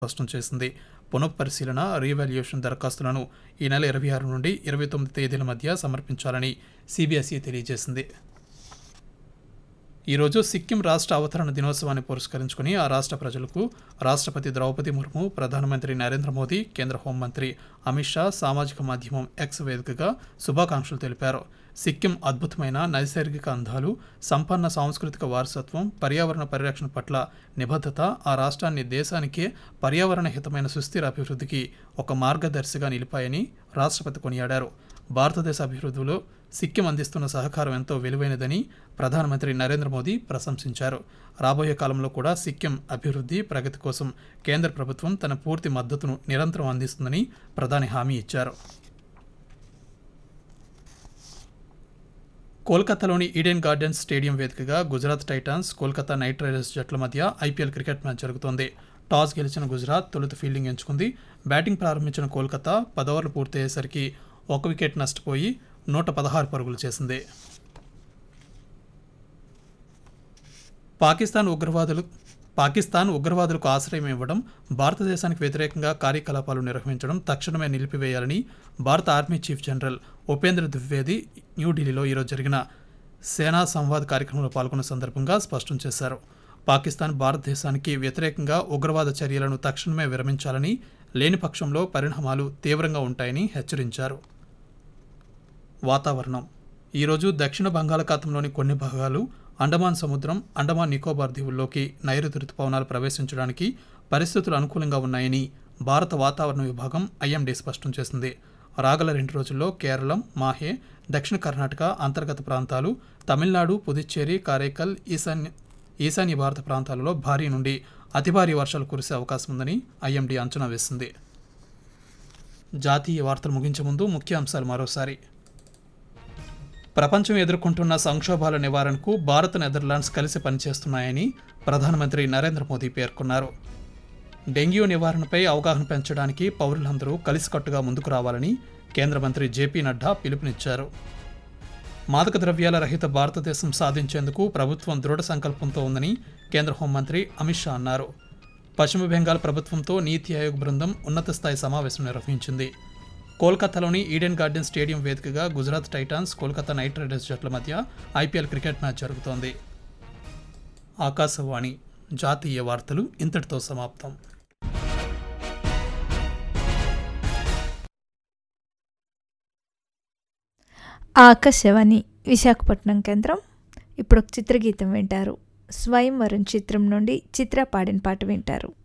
స్పష్టం చేసింది పునఃపరిశీలన రీవాల్యుయేషన్ దరఖాస్తులను ఈ నెల ఇరవై ఆరు నుండి ఇరవై తొమ్మిది తేదీల మధ్య సమర్పించాలని సిబిఎస్ఈ తెలియజేసింది ఈరోజు సిక్కిం రాష్ట్ర అవతరణ దినోత్సవాన్ని పురస్కరించుకుని ఆ రాష్ట్ర ప్రజలకు రాష్ట్రపతి ద్రౌపది ముర్ము ప్రధానమంత్రి నరేంద్ర మోదీ కేంద్ర హోంమంత్రి అమిత్ షా సామాజిక మాధ్యమం ఎక్స్ వేదికగా శుభాకాంక్షలు తెలిపారు సిక్కిం అద్భుతమైన నైసర్గిక అందాలు సంపన్న సాంస్కృతిక వారసత్వం పర్యావరణ పరిరక్షణ పట్ల నిబద్ధత ఆ రాష్ట్రాన్ని దేశానికే పర్యావరణ హితమైన సుస్థిర అభివృద్ధికి ఒక మార్గదర్శిగా నిలిపాయని రాష్ట్రపతి కొనియాడారు భారతదేశ అభివృద్ధిలో సిక్కిం అందిస్తున్న సహకారం ఎంతో విలువైనదని ప్రధానమంత్రి నరేంద్ర మోదీ ప్రశంసించారు రాబోయే కాలంలో కూడా సిక్కిం అభివృద్ధి ప్రగతి కోసం కేంద్ర ప్రభుత్వం తన పూర్తి మద్దతును నిరంతరం అందిస్తుందని ప్రధాని హామీ ఇచ్చారు కోల్కతాలోని ఈడెన్ గార్డెన్స్ స్టేడియం వేదికగా Gujarat Titans Kolkata Knight Riders జట్ల మధ్య ఐపీఎల్ క్రికెట్ మ్యాచ్ జరుగుతోంది టాస్ గెలిచిన గుజరాత్ తొలుత ఫీల్డింగ్ ఎంచుకుంది బ్యాటింగ్ ప్రారంభించిన కోల్కతా పదోవర్లు పూర్తయ్యేసరికి ఒక వికెట్ నష్టపోయి నూట పదహారు పరుగులు చేసింది పాకిస్తాన్ ఉగ్రవాదులు పాకిస్తాన్ ఉగ్రవాదులకు ఆశ్రయం ఇవ్వడం భారతదేశానికి వ్యతిరేకంగా కార్యకలాపాలు నిర్వహించడం తక్షణమే నిలిపివేయాలని భారత army chief general Upendra Dwivedi న్యూఢిల్లీలో ఈరోజు జరిగిన సేనా సంవాద్ కార్యక్రమంలో పాల్గొన్న సందర్భంగా స్పష్టం చేశారు పాకిస్తాన్ భారతదేశానికి వ్యతిరేకంగా ఉగ్రవాద చర్యలను తక్షణమే విరమించాలని లేని పక్షంలో పరిణామాలు తీవ్రంగా ఉంటాయని హెచ్చరించారు వాతావరణం ఈరోజు దక్షిణ బంగాళాఖాతంలోని కొన్ని భాగాలు అండమాన్ సముద్రం అండమాన్ నికోబార్ దీవుల్లోకి నైరుతి రుతుపవనాలు ప్రవేశించడానికి పరిస్థితులు అనుకూలంగా ఉన్నాయని భారత వాతావరణ విభాగం ఐఎండీ స్పష్టం చేసింది రాగల రెండు రోజుల్లో కేరళం మాహే దక్షిణ కర్ణాటక అంతర్గత ప్రాంతాలు తమిళనాడు పుదుచ్చేరి కారైకల్ ఈశాన్య ఈశాన్య భారత ప్రాంతాలలో భారీ నుండి అతి భారీ వర్షాలు కురిసే అవకాశం ఉందని ఐఎండీ అంచనా వేసింది జాతీయ వార్తలు ముగించే ముందు ముఖ్య అంశాలు మరోసారి ప్రపంచం ఎదుర్కొంటున్న సంక్షోభాల నివారణకు భారత్ నెదర్లాండ్స్ కలిసి పనిచేస్తున్నాయని ప్రధానమంత్రి నరేంద్ర మోదీ పేర్కొన్నారు డెంగ్యూ నివారణపై అవగాహన పెంచడానికి పౌరులందరూ కలిసికట్టుగా ముందుకు రావాలని కేంద్ర మంత్రి జేపీ నడ్డా పిలుపునిచ్చారు మాదక ద్రవ్యాల రహిత భారతదేశం సాధించేందుకు ప్రభుత్వం దృఢ సంకల్పంతో ఉందని కేంద్ర హోంమంత్రి అమిత్ షా అన్నారు పశ్చిమ బెంగాల్ ప్రభుత్వంతో నీతి ఆయోగ్ బృందం ఉన్నత స్థాయి సమావేశం నిర్వహించింది కోల్కతాలోని ఈడెన్ గార్డెన్ స్టేడియం వేదికగా Gujarat Titans Kolkata Knight Riders జట్ల మధ్య ఐపీఎల్ క్రికెట్ మ్యాచ్ జరుగుతోంది ఆకాశవాణి జాతీయ వార్తలు ఇంతటితో సమాప్తం ఆకాశవాణి విశాఖపట్నం కేంద్రం ఇప్పుడు ఒక చిత్రగీతం వింటారు స్వయంవరం చిత్రం నుండి చిత్ర పాడిన పాట వింటారు